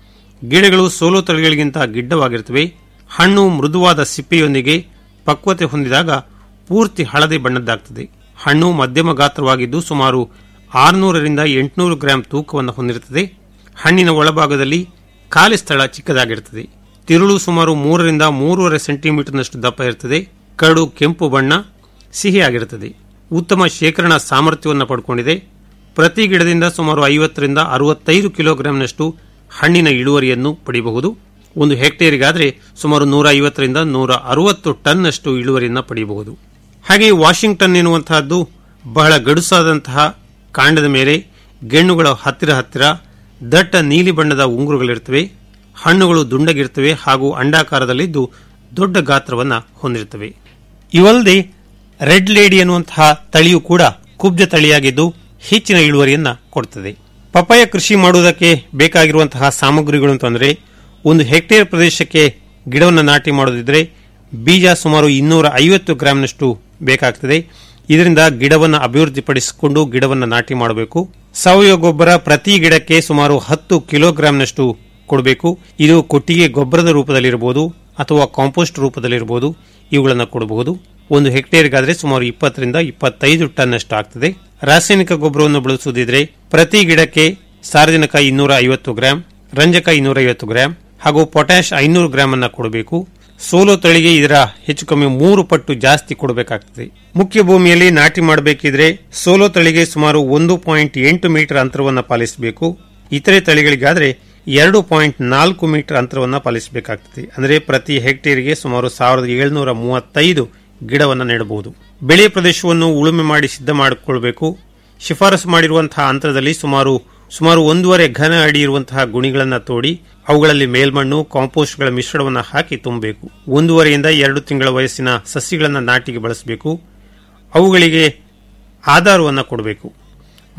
ಗಿಡಗಳು ಸೋಲೋ ತಳಿಗಳಿಗಿಂತ ಗಿಡ್ಡವಾಗಿರುತ್ತವೆ ಹಣ್ಣು ಮೃದುವಾದ ಸಿಪ್ಪೆಯೊಂದಿಗೆ ಪಕ್ವತೆ ಹೊಂದಿದಾಗ ಪೂರ್ತಿ ಹಳದಿ ಬಣ್ಣದ್ದಾಗ್ತದೆ ಹಣ್ಣು ಮಧ್ಯಮ ಗಾತ್ರವಾಗಿದ್ದು ಸುಮಾರು ಆರುನೂರರಿಂದ ಎಂಟುನೂರು ಗ್ರಾಂ ತೂಕವನ್ನು ಹೊಂದಿರುತ್ತದೆ ಹಣ್ಣಿನ ಒಳಭಾಗದಲ್ಲಿ ಖಾಲಿ ಸ್ಥಳ ಚಿಕ್ಕದಾಗಿರುತ್ತದೆ ತಿರುಳು ಸುಮಾರು ಮೂರರಿಂದ ಮೂರುವರೆ ಸೆಂಟಿಮೀಟರ್ನಷ್ಟು ದಪ್ಪ ಇರುತ್ತದೆ ಕರಡು ಕೆಂಪು ಬಣ್ಣ ಸಿಹಿಯಾಗಿರುತ್ತದೆ ಉತ್ತಮ ಶೇಖರಣಾ ಸಾಮರ್ಥ್ಯವನ್ನು ಪಡ್ಕೊಂಡಿದೆ ಪ್ರತಿ ಗಿಡದಿಂದ ಸುಮಾರು ಐವತ್ತರಿಂದ ಅರವತ್ತೈದು ಕಿಲೋಗ್ರಾಂನಷ್ಟು ಹಣ್ಣಿನ ಇಳುವರಿಯನ್ನು ಪಡೆಯಬಹುದು ಒಂದು ಹೆಕ್ಟೇರಿಗಾದರೆ ಸುಮಾರು ನೂರ ಐವತ್ತರಿಂದ ನೂರ ಅರವತ್ತು ಟನ್ನಷ್ಟು ಇಳುವರಿಯನ್ನು ಪಡೆಯಬಹುದು ಹಾಗೆ ವಾಷಿಂಗ್ಟನ್ ಎನ್ನುವಂತಹದ್ದು ಬಹಳ ಗಡುಸಾದಂತಹ ಕಾಂಡದ ಮೇಲೆ ಗೆಣ್ಣುಗಳ ಹತ್ತಿರ ಹತ್ತಿರ ದಟ್ಟ ನೀಲಿ ಬಣ್ಣದ ಉಂಗುರುಗಳಿರುತ್ತವೆ ಹಣ್ಣುಗಳು ದುಂಡಗಿರುತ್ತವೆ ಹಾಗೂ ಅಂಡಾಕಾರದಲ್ಲಿದ್ದು ದೊಡ್ಡ ಗಾತ್ರವನ್ನು ಹೊಂದಿರುತ್ತವೆ ಇವಲ್ಲದೆ ರೆಡ್ ಲೇಡಿ ಎನ್ನುವಂತಹ ತಳಿಯು ಕೂಡ ಕುಬ್ಜ ತಳಿಯಾಗಿದ್ದು ಹೆಚ್ಚಿನ ಇಳುವರಿಯನ್ನ ಕೊಡುತ್ತದೆ ಪಪಾಯ ಕೃಷಿ ಮಾಡುವುದಕ್ಕೆ ಬೇಕಾಗಿರುವಂತಹ ಸಾಮಗ್ರಿಗಳು ಅಂತಂದ್ರೆ ಒಂದು ಹೆಕ್ಟೇರ್ ಪ್ರದೇಶಕ್ಕೆ ಗಿಡವನ್ನು ನಾಟಿ ಮಾಡೋದಿದ್ರೆ ಬೀಜ ಸುಮಾರು ಇನ್ನೂರ ಐವತ್ತು ಗ್ರಾಂನಷ್ಟು ಬೇಕಾಗ್ತದೆ ಇದರಿಂದ ಗಿಡವನ್ನು ಅಭಿವೃದ್ಧಿಪಡಿಸಿಕೊಂಡು ಗಿಡವನ್ನು ನಾಟಿ ಮಾಡಬೇಕು ಸಾವಯವ ಗೊಬ್ಬರ ಪ್ರತಿ ಗಿಡಕ್ಕೆ ಸುಮಾರು ಹತ್ತು ಕಿಲೋಗ್ರಾಂನಷ್ಟು ಕೊಡಬೇಕು ಇದು ಕೊಟ್ಟಿಗೆ ಗೊಬ್ಬರದ ರೂಪದಲ್ಲಿರಬಹುದು ಅಥವಾ ಕಾಂಪೋಸ್ಟ್ ರೂಪದಲ್ಲಿರಬಹುದು ಇವುಗಳನ್ನು ಕೊಡಬಹುದು ಒಂದು ಹೆಕ್ಟೇರ್ಗಾದ್ರೆ ಸುಮಾರು ಇಪ್ಪತ್ತರಿಂದ ಇಪ್ಪತ್ತೈದು ಟನ್ ಅಷ್ಟು ಆಗ್ತದೆ ರಾಸಾಯನಿಕ ಗೊಬ್ಬರವನ್ನು ಬಳಸುವುದಿದ್ರೆ ಪ್ರತಿ ಗಿಡಕ್ಕೆ ಸಾರಜನಕ ಇನ್ನೂರ ಐವತ್ತು ಗ್ರಾಂ ರಂಜಕ ಇನ್ನೂರ ಐವತ್ತು ಗ್ರಾಂ ಹಾಗೂ ಪೊಟ್ಯಾಶ್ ಐನೂರು ಗ್ರಾಂ ಅನ್ನ ಕೊಡಬೇಕು ಸೋಲೋ ತಳಿಗೆ ಇದರ ಹೆಚ್ಚು ಕಮ್ಮಿ ಮೂರು ಪಟ್ಟು ಜಾಸ್ತಿ ಕೊಡಬೇಕಾಗ್ತದೆ ಮುಖ್ಯ ಭೂಮಿಯಲ್ಲಿ ನಾಟಿ ಮಾಡಬೇಕಿದ್ರೆ ಸೋಲೋ ತಳಿಗೆ ಸುಮಾರು ಒಂದು ಪಾಯಿಂಟ್ ಎಂಟು ಮೀಟರ್ ಅಂತರವನ್ನು ಪಾಲಿಸಬೇಕು ಇತರೆ ತಳಿಗಳಿಗಾದ್ರೆ ಎರಡು ಪಾಯಿಂಟ್ ನಾಲ್ಕು ಮೀಟರ್ ಅಂತರವನ್ನು ಪಾಲಿಸಬೇಕಾಗ್ತದೆ ಅಂದರೆ ಪ್ರತಿ ಹೆಕ್ಟೇರಿಗೆ ಸುಮಾರು ಸಾವಿರದ ಏಳುನೂರ ಮೂವತ್ತೈದು ಗಿಡವನ್ನು ನೆಡಬಹುದು ಬೆಳೆ ಪ್ರದೇಶವನ್ನು ಉಳುಮೆ ಮಾಡಿ ಸಿದ್ಧ ಮಾಡಿಕೊಳ್ಬೇಕು ಶಿಫಾರಸು ಮಾಡಿರುವಂತಹ ಅಂತರದಲ್ಲಿ ಸುಮಾರು ಸುಮಾರು ಒಂದೂವರೆ ಘನ ಅಡಿ ಇರುವಂತಹ ಗುಣಿಗಳನ್ನು ತೋಡಿ ಅವುಗಳಲ್ಲಿ ಮೇಲ್ಮಣ್ಣು ಕಾಂಪೋಸ್ಟ್ಗಳ ಮಿಶ್ರಣವನ್ನು ಹಾಕಿ ತುಂಬಬೇಕು ಒಂದೂವರೆಯಿಂದ ಎರಡು ತಿಂಗಳ ವಯಸ್ಸಿನ ಸಸಿಗಳನ್ನು ನಾಟಿಗೆ ಬಳಸಬೇಕು ಅವುಗಳಿಗೆ ಆಧಾರವನ್ನು ಕೊಡಬೇಕು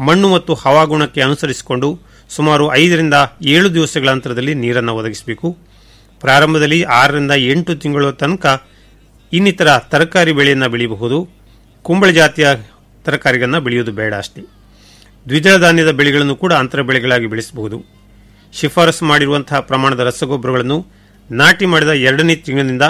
ಮಣ್ಣು ಮತ್ತು ಹವಾಗುಣಕ್ಕೆ ಅನುಸರಿಸಿಕೊಂಡು ಸುಮಾರು ಐದರಿಂದ ಏಳು ದಿವಸಗಳ ಅಂತರದಲ್ಲಿ ನೀರನ್ನು ಒದಗಿಸಬೇಕು ಪ್ರಾರಂಭದಲ್ಲಿ ಆರರಿಂದ ಎಂಟು ತಿಂಗಳ ತನಕ ಇನ್ನಿತರ ತರಕಾರಿ ಬೆಳೆಯನ್ನು ಬೆಳೆಯಬಹುದು ಕುಂಬಳ ಜಾತಿಯ ತರಕಾರಿಗಳನ್ನು ಬೆಳೆಯುವುದು ಬೇಡ ಅಷ್ಟೇ ದ್ವಿದಳ ಧಾನ್ಯದ ಬೆಳೆಗಳನ್ನು ಕೂಡ ಅಂತರ ಬೆಳೆಗಳಾಗಿ ಬೆಳೆಸಬಹುದು ಶಿಫಾರಸು ಮಾಡಿರುವಂತಹ ಪ್ರಮಾಣದ ರಸಗೊಬ್ಬರಗಳನ್ನು ನಾಟಿ ಮಾಡಿದ ಎರಡನೇ ತಿಂಗಳಿನಿಂದ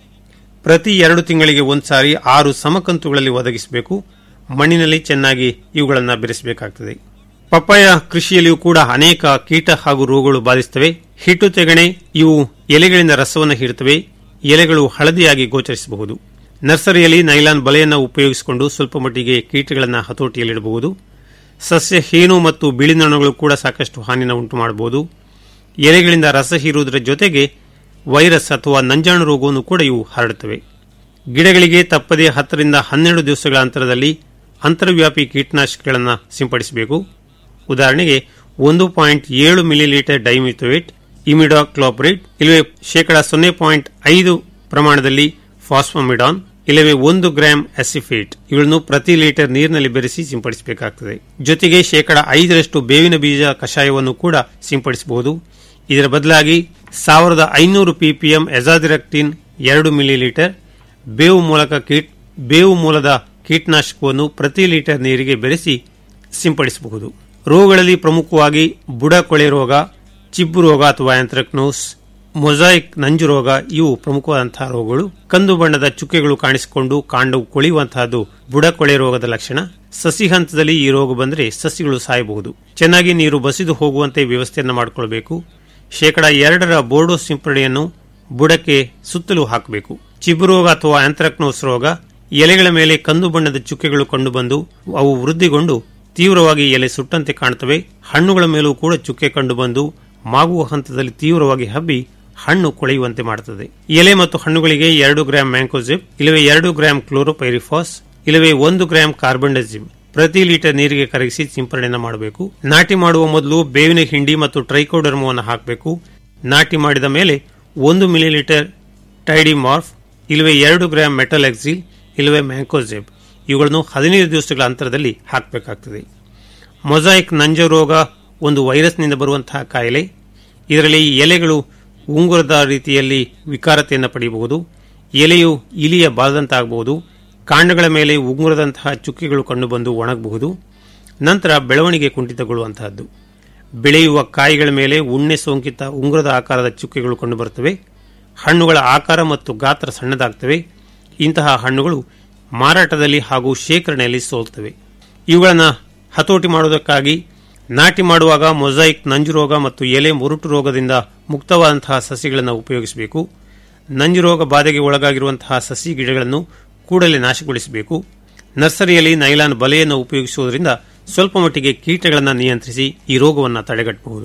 ಪ್ರತಿ ಎರಡು ತಿಂಗಳಿಗೆ ಒಂದು ಸಾರಿ ಆರು ಸಮಕಂತುಗಳಲ್ಲಿ ಒದಗಿಸಬೇಕು ಮಣ್ಣಿನಲ್ಲಿ ಚೆನ್ನಾಗಿ ಇವುಗಳನ್ನು ಬೆರೆಸಬೇಕಾಗ್ತದೆ ಪಪ್ಪಾಯ ಕೃಷಿಯಲ್ಲಿಯೂ ಕೂಡ ಅನೇಕ ಕೀಟ ಹಾಗೂ ರೋಗಗಳು ಬಾಧಿಸುತ್ತವೆ ಹಿಟ್ಟು ತೆಗಣೆ ಇವು ಎಲೆಗಳಿಂದ ರಸವನ್ನು ಹೀರುತ್ತವೆ ಎಲೆಗಳು ಹಳದಿಯಾಗಿ ಗೋಚರಿಸಬಹುದು ನರ್ಸರಿಯಲ್ಲಿ ನೈಲಾನ್ ಬಲೆಯನ್ನು ಉಪಯೋಗಿಸಿಕೊಂಡು ಸ್ವಲ್ಪ ಮಟ್ಟಿಗೆ ಕೀಟಗಳನ್ನು ಹತೋಟಿಯಲ್ಲಿಡಬಹುದು ಸಸ್ಯ ಹೇನು ಮತ್ತು ಬಿಳಿ ನೊಣಗಳು ಕೂಡ ಸಾಕಷ್ಟು ಹಾನಿಯನ್ನು ಉಂಟು ಮಾಡಬಹುದು ಎಲೆಗಳಿಂದ ರಸ ಹೀರುವುದರ ಜೊತೆಗೆ ವೈರಸ್ ಅಥವಾ ನಂಜಾಣು ರೋಗವನ್ನು ಕೂಡ ಇವು ಹರಡುತ್ತವೆ ಗಿಡಗಳಿಗೆ ತಪ್ಪದೇ ಹತ್ತರಿಂದ ಹನ್ನೆರಡು ದಿವಸಗಳ ಅಂತರದಲ್ಲಿ ಅಂತರ್ವ್ಯಾಪಿ ಕೀಟನಾಶಕಗಳನ್ನು ಸಿಂಪಡಿಸಬೇಕು ಉದಾಹರಣೆಗೆ ಒಂದು ಪಾಯಿಂಟ್ ಏಳು ಮಿಲಿಲೀಟರ್ ಡೈಮಿಥೋಯೇಟ್ ಇಮಿಡಾಕ್ಲೋಪ್ರೇಟ್ ಇಲ್ಲವೇ ಶೇಕಡ ಸೊನ್ನೆ ಪಾಯಿಂಟ್ ಐದು ಪ್ರಮಾಣದಲ್ಲಿ ಫಾಸ್ಫಮಿಡಾನ್ ಇಲ್ಲವೇ ಒಂದು ಗ್ರಾಂ ಅಸಿಫೇಟ್ ಇವುಗಳನ್ನು ಪ್ರತಿ ಲೀಟರ್ ನೀರಿನಲ್ಲಿ ಬೆರೆಸಿ ಸಿಂಪಡಿಸಬೇಕಾಗುತ್ತದೆ ಜೊತೆಗೆ ಶೇಕಡ ಐದರಷ್ಟು ಬೇವಿನ ಬೀಜ ಕಷಾಯವನ್ನು ಕೂಡ ಸಿಂಪಡಿಸಬಹುದು ಇದರ ಬದಲಾಗಿ ಸಾವಿರದ ಐನೂರು ಪಿಪಿಎಂ ಎಜಾದಿರಕ್ಟಿನ್ ಎರಡು ಮಿಲಿಲೀಟರ್ ಬೇವು ಮೂಲಕ ಕೀಟ್ ಬೇವು ಮೂಲದ ಕೀಟನಾಶಕವನ್ನು ಪ್ರತಿ ಲೀಟರ್ ನೀರಿಗೆ ಬೆರೆಸಿ ಸಿಂಪಡಿಸಬಹುದು ರೋಗಗಳಲ್ಲಿ ಪ್ರಮುಖವಾಗಿ ಬುಡ ಕೊಳೆ ರೋಗ ಚಿಬ್ಬು ರೋಗ ಅಥವಾ ಆಂಥ್ರಕ್ನೋಸ್ ಮೊಸಾಯಿಕ್ ನಂಜು ರೋಗ ಇವು ಪ್ರಮುಖವಾದಂತಹ ರೋಗಗಳು ಕಂದು ಬಣ್ಣದ ಚುಕ್ಕೆಗಳು ಕಾಣಿಸಿಕೊಂಡು ಕಾಂಡವು ಕೊಳೆಯುವಂತಹದ್ದು ಬುಡ ಕೊಳೆ ರೋಗದ ಲಕ್ಷಣ ಸಸಿ ಹಂತದಲ್ಲಿ ಈ ರೋಗ ಬಂದರೆ ಸಸಿಗಳು ಸಾಯಬಹುದು ಚೆನ್ನಾಗಿ ನೀರು ಬಸಿದು ಹೋಗುವಂತೆ ವ್ಯವಸ್ಥೆಯನ್ನು ಮಾಡಿಕೊಳ್ಳಬೇಕು ಶೇಕಡ ಎರಡರ ಬೋರ್ಡೋ ಸಿಂಪಡಣೆಯನ್ನು ಬುಡಕ್ಕೆ ಸುತ್ತಲೂ ಹಾಕಬೇಕು ಚಿಬ್ಬು ರೋಗ ಅಥವಾ ಆಂಥ್ರಕ್ನೋಸ್ ರೋಗ ಎಲೆಗಳ ಮೇಲೆ ಕಂದು ಬಣ್ಣದ ಚುಕ್ಕೆಗಳು ಕಂಡುಬಂದು ಅವು ವೃದ್ಧಿಗೊಂಡು ತೀವ್ರವಾಗಿ ಎಲೆ ಸುಟ್ಟಂತೆ ಕಾಣುತ್ತವೆ ಹಣ್ಣುಗಳ ಮೇಲೂ ಕೂಡ ಚುಕ್ಕೆ ಕಂಡುಬಂದು ಮಾಗುವ ಹಂತದಲ್ಲಿ ತೀವ್ರವಾಗಿ ಹಬ್ಬಿ ಹಣ್ಣು ಕೊಳೆಯುವಂತೆ ಮಾಡುತ್ತದೆ ಎಲೆ ಮತ್ತು ಹಣ್ಣುಗಳಿಗೆ ಎರಡು ಗ್ರಾಂ ಮ್ಯಾಂಕೋಜಿಪ್ ಇಲ್ಲವೇ ಎರಡು ಗ್ರಾಂ ಕ್ಲೋರೋಪೈರಿಫಾಸ್ ಇಲ್ಲವೇ ಒಂದು ಗ್ರಾಂ ಕಾರ್ಬನ್ಡಜಿಮ್ ಪ್ರತಿ ಲೀಟರ್ ನೀರಿಗೆ ಕರಗಿಸಿ ಸಿಂಪರಣೆಯನ್ನು ಮಾಡಬೇಕು ನಾಟಿ ಮಾಡುವ ಮೊದಲು ಬೇವಿನ ಹಿಂಡಿ ಮತ್ತು ಟ್ರೈಕೋಡರ್ಮವನ್ನು ಹಾಕಬೇಕು ನಾಟಿ ಮಾಡಿದ ಮೇಲೆ ಒಂದು ಮಿಲಿಲೀಟರ್ ಟೈಡಿಮಾರ್ಫ್ ಇಲ್ಲವೇ ಎರಡು ಗ್ರಾಂ ಮೆಟಲ್ ಎಕ್ಸಿಲ್ ಇಲ್ಲವೇ ಮ್ಯಾಂಕೋಜೆಬ್ ಇವುಗಳನ್ನು ಹದಿನೈದು ದಿವಸಗಳ ಅಂತರದಲ್ಲಿ ಹಾಕಬೇಕಾಗ್ತದೆ ಮೊಸಾಯಿಕ್ ನಂಜ ರೋಗ ಒಂದು ವೈರಸ್ನಿಂದ ಬರುವಂತಹ ಕಾಯಿಲೆ ಇದರಲ್ಲಿ ಎಲೆಗಳು ಉಂಗುರದ ರೀತಿಯಲ್ಲಿ ವಿಕಾರತೆಯನ್ನು ಪಡೆಯಬಹುದು ಎಲೆಯು ಇಲಿಯ ಬಾಲದಂತಾಗಬಹುದು ಕಾಂಡಗಳ ಮೇಲೆ ಉಂಗುರದಂತಹ ಚುಕ್ಕೆಗಳು ಕಂಡುಬಂದು ಒಣಗಬಹುದು ನಂತರ ಬೆಳವಣಿಗೆ ಕುಂಠಿತಗೊಳ್ಳುವಂತಹದ್ದು ಬೆಳೆಯುವ ಕಾಯಿಗಳ ಮೇಲೆ ಉಣ್ಣೆ ಸೋಂಕಿತ ಉಂಗುರದ ಆಕಾರದ ಚುಕ್ಕೆಗಳು ಕಂಡುಬರುತ್ತವೆ ಹಣ್ಣುಗಳ ಆಕಾರ ಮತ್ತು ಗಾತ್ರ ಸಣ್ಣದಾಗ್ತವೆ ಇಂತಹ ಹಣ್ಣುಗಳು ಮಾರಾಟದಲ್ಲಿ ಹಾಗೂ ಶೇಖರಣೆಯಲ್ಲಿ ಸೋಲ್ತವೆ ಇವುಗಳನ್ನು ಹತೋಟಿ ಮಾಡುವುದಕ್ಕಾಗಿ ನಾಟಿ ಮಾಡುವಾಗ ಮೊಸಾಯಿಕ್ ನಂಜು ರೋಗ ಮತ್ತು ಎಲೆ ಮುರುಟು ರೋಗದಿಂದ ಮುಕ್ತವಾದಂತಹ ಸಸಿಗಳನ್ನು ಉಪಯೋಗಿಸಬೇಕು ನಂಜು ರೋಗ ಬಾಧೆಗೆ ಒಳಗಾಗಿರುವಂತಹ ಸಸಿ ಗಿಡಗಳನ್ನು ಕೂಡಲೇ ನಾಶಗೊಳಿಸಬೇಕು ನರ್ಸರಿಯಲ್ಲಿ ನೈಲಾನ್ ಬಲೆಯನ್ನು ಉಪಯೋಗಿಸುವುದರಿಂದ ಸ್ವಲ್ಪ ಮಟ್ಟಿಗೆ ಕೀಟಗಳನ್ನು ನಿಯಂತ್ರಿಸಿ ಈ ರೋಗವನ್ನು ತಡೆಗಟ್ಟಬಹುದು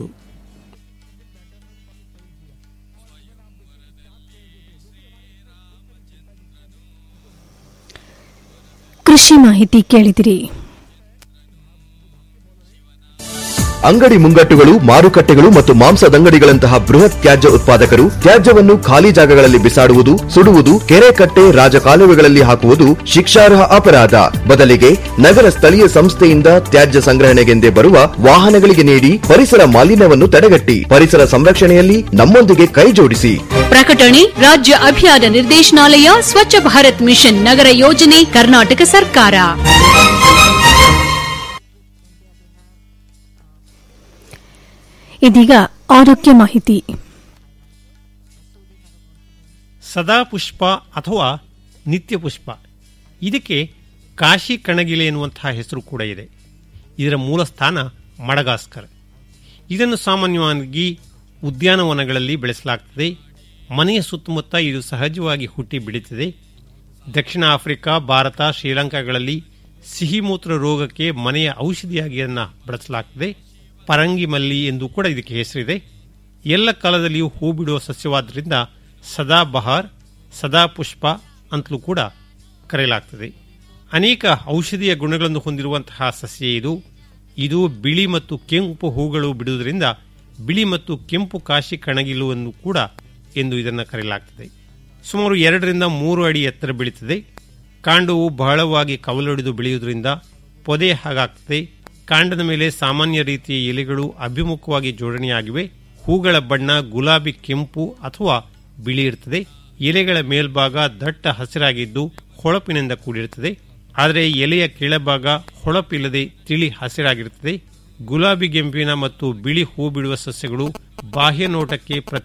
ಕೃಷಿ ಮಾಹಿತಿ ಕೇಳಿದಿರಿ ಅಂಗಡಿ ಮುಂಗಟ್ಟುಗಳು ಮಾರುಕಟ್ಟೆಗಳು ಮತ್ತು ಮಾಂಸದಂಗಡಿಗಳಂತಹ ಬೃಹತ್ ತ್ಯಾಜ್ಯ ಉತ್ಪಾದಕರು ತ್ಯಾಜ್ಯವನ್ನು ಖಾಲಿ ಜಾಗಗಳಲ್ಲಿ ಬಿಸಾಡುವುದು ಸುಡುವುದು ಕೆರೆ ಕಟ್ಟೆ ರಾಜಕಾಲುವೆಗಳಲ್ಲಿ ಹಾಕುವುದು ಶಿಕ್ಷಾರ್ಹ ಅಪರಾಧ ಬದಲಿಗೆ ನಗರ ಸ್ಥಳೀಯ ಸಂಸ್ಥೆಯಿಂದ ತ್ಯಾಜ್ಯ ಸಂಗ್ರಹಣೆಗೆಂದೇ ಬರುವ ವಾಹನಗಳಿಗೆ ನೀಡಿ ಪರಿಸರ ಮಾಲಿನ್ಯವನ್ನು ತಡೆಗಟ್ಟಿ ಪರಿಸರ ಸಂರಕ್ಷಣೆಯಲ್ಲಿ ನಮ್ಮೊಂದಿಗೆ ಕೈ ಜೋಡಿಸಿ ಪ್ರಕಟಣೆ ರಾಜ್ಯ ಅಭಿಯಾನ ನಿರ್ದೇಶನಾಲಯ ಸ್ವಚ್ಛ ಭಾರತ್ ಮಿಷನ್ ನಗರ ಯೋಜನೆ ಕರ್ನಾಟಕ ಸರ್ಕಾರ ಇದೀಗ ಆರೋಗ್ಯ ಮಾಹಿತಿ ಸದಾ ಪುಷ್ಪ ಅಥವಾ ನಿತ್ಯ ಪುಷ್ಪ ಇದಕ್ಕೆ ಕಾಶಿ ಕಣಗಿಲೆ ಎನ್ನುವಂತಹ ಹೆಸರು ಕೂಡ ಇದೆ ಇದರ ಮೂಲ ಸ್ಥಾನ ಮಡಗಾಸ್ಕರ್ ಇದನ್ನು ಸಾಮಾನ್ಯವಾಗಿ ಉದ್ಯಾನವನಗಳಲ್ಲಿ ಬೆಳೆಸಲಾಗುತ್ತದೆ ಮನೆಯ ಸುತ್ತಮುತ್ತ ಇದು ಸಹಜವಾಗಿ ಹುಟ್ಟಿ ಬೆಳೀತದೆ ದಕ್ಷಿಣ ಆಫ್ರಿಕಾ ಭಾರತ ಶ್ರೀಲಂಕಾಗಳಲ್ಲಿ ಸಿಹಿಮೂತ್ರ ರೋಗಕ್ಕೆ ಮನೆಯ ಔಷಧಿಯಾಗಿ ಇದನ್ನು ಬಳಸಲಾಗ್ತದೆ ಪರಂಗಿ ಮಲ್ಲಿ ಎಂದು ಕೂಡ ಇದಕ್ಕೆ ಹೆಸರಿದೆ ಎಲ್ಲ ಕಾಲದಲ್ಲಿಯೂ ಹೂ ಬಿಡುವ ಸಸ್ಯವಾದ್ದರಿಂದ ಸದಾ ಬಹಾರ್ ಸದಾ ಪುಷ್ಪ ಅಂತಲೂ ಕೂಡ ಕರೆಯಲಾಗ್ತದೆ ಅನೇಕ ಔಷಧೀಯ ಗುಣಗಳನ್ನು ಹೊಂದಿರುವಂತಹ ಸಸ್ಯ ಇದು ಇದು ಬಿಳಿ ಮತ್ತು ಕೆಂಪು ಹೂಗಳು ಬಿಡುವುದರಿಂದ ಬಿಳಿ ಮತ್ತು ಕೆಂಪು ಕಾಶಿ ಕಣಗಿಲುವನ್ನು ಕೂಡ ಎಂದು ಇದನ್ನು ಕರೆಯಲಾಗ್ತದೆ ಸುಮಾರು ಎರಡರಿಂದ ಮೂರು ಅಡಿ ಎತ್ತರ ಬೆಳೀತದೆ ಕಾಂಡವು ಬಹಳವಾಗಿ ಕವಲೊಡೆದು ಬೆಳೆಯುವುದರಿಂದ ಪೊದೆ ಹಾಗಾಗ್ತದೆ ಕಾಂಡದ ಮೇಲೆ ಸಾಮಾನ್ಯ ರೀತಿಯ ಎಲೆಗಳು ಅಭಿಮುಖವಾಗಿ ಜೋಡಣೆಯಾಗಿವೆ ಹೂಗಳ ಬಣ್ಣ ಗುಲಾಬಿ ಕೆಂಪು ಅಥವಾ ಬಿಳಿ ಇರುತ್ತದೆ ಎಲೆಗಳ ಮೇಲ್ಭಾಗ ದಟ್ಟ ಹಸಿರಾಗಿದ್ದು ಹೊಳಪಿನಿಂದ ಕೂಡಿರುತ್ತದೆ ಆದರೆ ಎಲೆಯ ಕೆಳಭಾಗ ಹೊಳಪಿಲ್ಲದೆ ತಿಳಿ ಹಸಿರಾಗಿರುತ್ತದೆ ಗುಲಾಬಿ ಗೆಂಪಿನ ಮತ್ತು ಬಿಳಿ ಹೂ ಬಿಡುವ ಸಸ್ಯಗಳು ಬಾಹ್ಯ ನೋಟಕ್ಕೆ